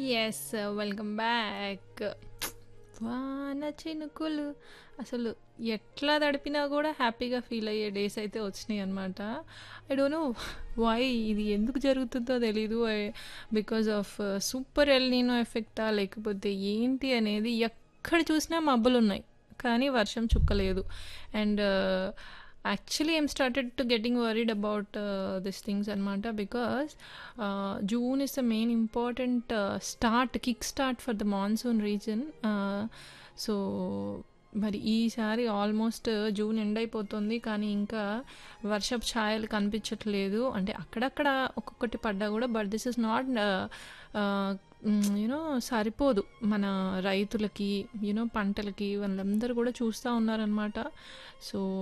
Yes. Welcome back. వాన చినుకులు అసలు ఎట్లా తడిపినా గూడా హ్యాపీగా ఫీల్ అయ్యే డేస్ అయితే వచ్చినాయన్నమాట. ఐ డోంట్ నో వై ఇది ఎందుకు జరుగుతుందో తెలీదు. I because of super El Nino ఎఫెక్టా? లేకపోతే ఏంటి అనేది ఎక్కడ చూసినా మబ్బులున్నాయి. కానీ వర్షం చుక్క లేదు. And actually I'm started to getting worried about this things అనమాట. Because ah, June is the main important start kick start for the monsoon reason. Ah, so మరి ఈసారి ఆల్మోస్ట్ జూన్ ఎండ్ అయిపోతుంది. కానీ ఇంకా వర్షపు ఛాయలు కనిపించట్లేదు. అంటే అక్కడక్కడ ఒక్కొక్కటి పడ్డా గూడా బట్ దిస్ ఇస్ నాట్ ఆహ్, హ్మ్, యూ నో సరిపోదు. మన రైతులకి, యూ నో పంటలకి వాళ్ళందరూ గూడా చూస్తా ఉన్నారనమాట. సో